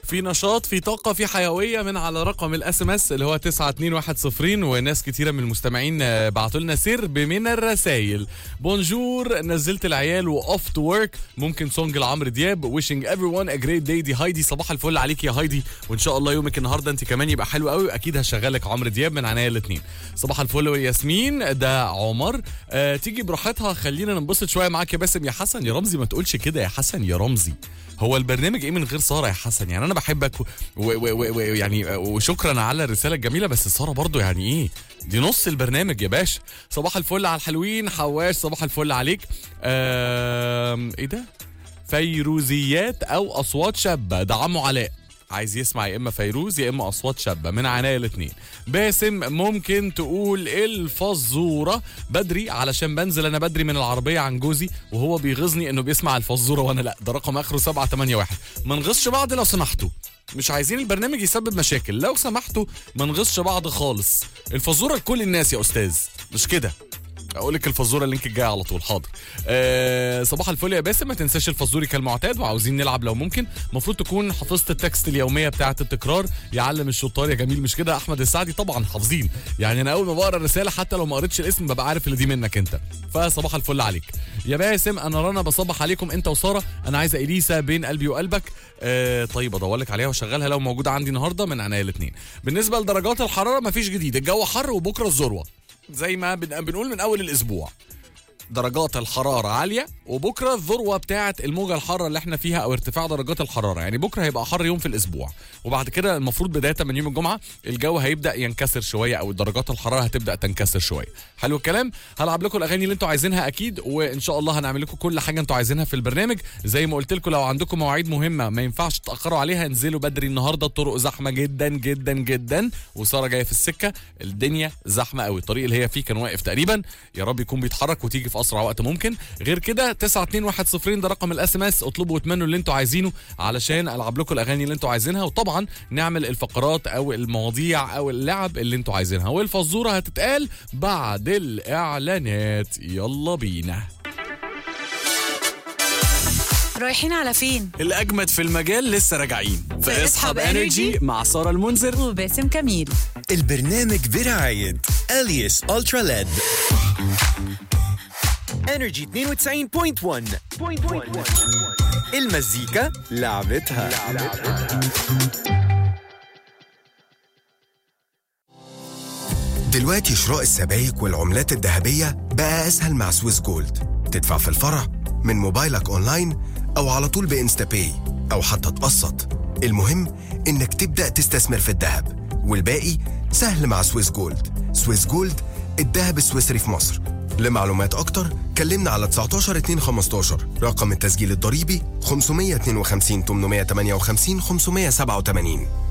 في نشاط في طاقه في حيويه من على رقم الاس ام اس اللي هو 92110 وناس كتيره من المستمعين آه، بعتوا لنا سرب من الرسايل بونجور نزلت العيال واوف تو ورك ممكن سونج لعمرو دياب ويشنج ايفري ون ا جريت داي دي هايدي صباح الفل عليك يا هايدي وان شاء الله يومك النهارده انت كمان يبقى حلو قوي واكيد هشغلك عمرو دياب من عناية الاثنين صباح الفل وياسمين ده عمر آه تيجي براحتها خلينا ننبسط شويه معاك يا باسم يا حسن يا رمزي ما تقولش كده يا حسن يا رمزي هو البرنامج ايه من غير ساره يا حسن يعني انا بحبك و- و- و- و- يعني وشكرا على الرساله الجميله بس ساره برضو يعني ايه دي نص البرنامج يا باشا صباح الفل على الحلوين حواش صباح الفل عليك آم، ايه ده فيروزيات او اصوات شابه ده عمو علاء عايز يسمع يا اما فيروز يا اما اصوات شابه من عناية الاثنين باسم ممكن تقول الفزوره بدري علشان بنزل انا بدري من العربيه عن جوزي وهو بيغيظني انه بيسمع الفزوره وانا لا ده رقم اخره 781 ما نغيظش بعض لو سمحتوا مش عايزين البرنامج يسبب مشاكل لو سمحتوا ما نغيظش بعض خالص الفزوره لكل الناس يا استاذ مش كده اقول لك الفزوره اللينك الجاي على طول حاضر أه صباح الفل يا باسم ما تنساش الفزوري كالمعتاد وعاوزين نلعب لو ممكن المفروض تكون حفظت التكست اليوميه بتاعه التكرار يعلم الشطار يا جميل مش كده احمد السعدي طبعا حافظين يعني انا اول ما بقرا الرساله حتى لو ما قريتش الاسم ببقى عارف اللي دي منك انت فصباح الفل عليك يا باسم انا رنا بصبح عليكم انت وساره انا عايزه اليسا بين قلبي وقلبك أه طيب ادور لك عليها واشغلها لو موجوده عندي النهارده من عناية الاثنين بالنسبه لدرجات الحراره مفيش جديد الجو حر وبكره الذروه زي ما بن- بنقول من اول الاسبوع درجات الحرارة عالية وبكرة الذروة بتاعة الموجة الحارة اللي احنا فيها او ارتفاع درجات الحرارة يعني بكرة هيبقى حر يوم في الاسبوع وبعد كده المفروض بداية من يوم الجمعة الجو هيبدأ ينكسر شوية او درجات الحرارة هتبدأ تنكسر شوية حلو الكلام هلعب لكم الاغاني اللي انتوا عايزينها اكيد وان شاء الله هنعمل لكم كل حاجة انتوا عايزينها في البرنامج زي ما قلت لكم لو عندكم مواعيد مهمة ما ينفعش تتأخروا عليها انزلوا بدري النهاردة الطرق زحمة جدا جدا جدا وسارة جاية في السكة الدنيا زحمة قوي الطريق اللي هي فيه كان واقف تقريبا يا رب يكون بيتحرك وتيجي في اسرع وقت ممكن غير كده 92110 ده رقم الاس ام اس اطلبوا واتمنوا اللي انتوا عايزينه علشان العب لكم الاغاني اللي انتوا عايزينها وطبعا نعمل الفقرات او المواضيع او اللعب اللي انتوا عايزينها والفزوره هتتقال بعد الاعلانات يلا بينا رايحين على فين؟ الاجمد في المجال لسه راجعين في اسحب Energy مع ساره المنذر وباسم كميل البرنامج برعاية اليس الترا ليد انرجي 92.1 المزيكا لعبتها, دلوقتي شراء السبائك والعملات الذهبية بقى أسهل مع سويس جولد تدفع في الفرع من موبايلك أونلاين أو على طول بإنستا باي أو حتى تقسط المهم إنك تبدأ تستثمر في الذهب والباقي سهل مع سويس جولد سويس جولد الذهب السويسري في مصر لمعلومات أكتر كلمنا على 19 2 15 رقم التسجيل الضريبي 552 858 587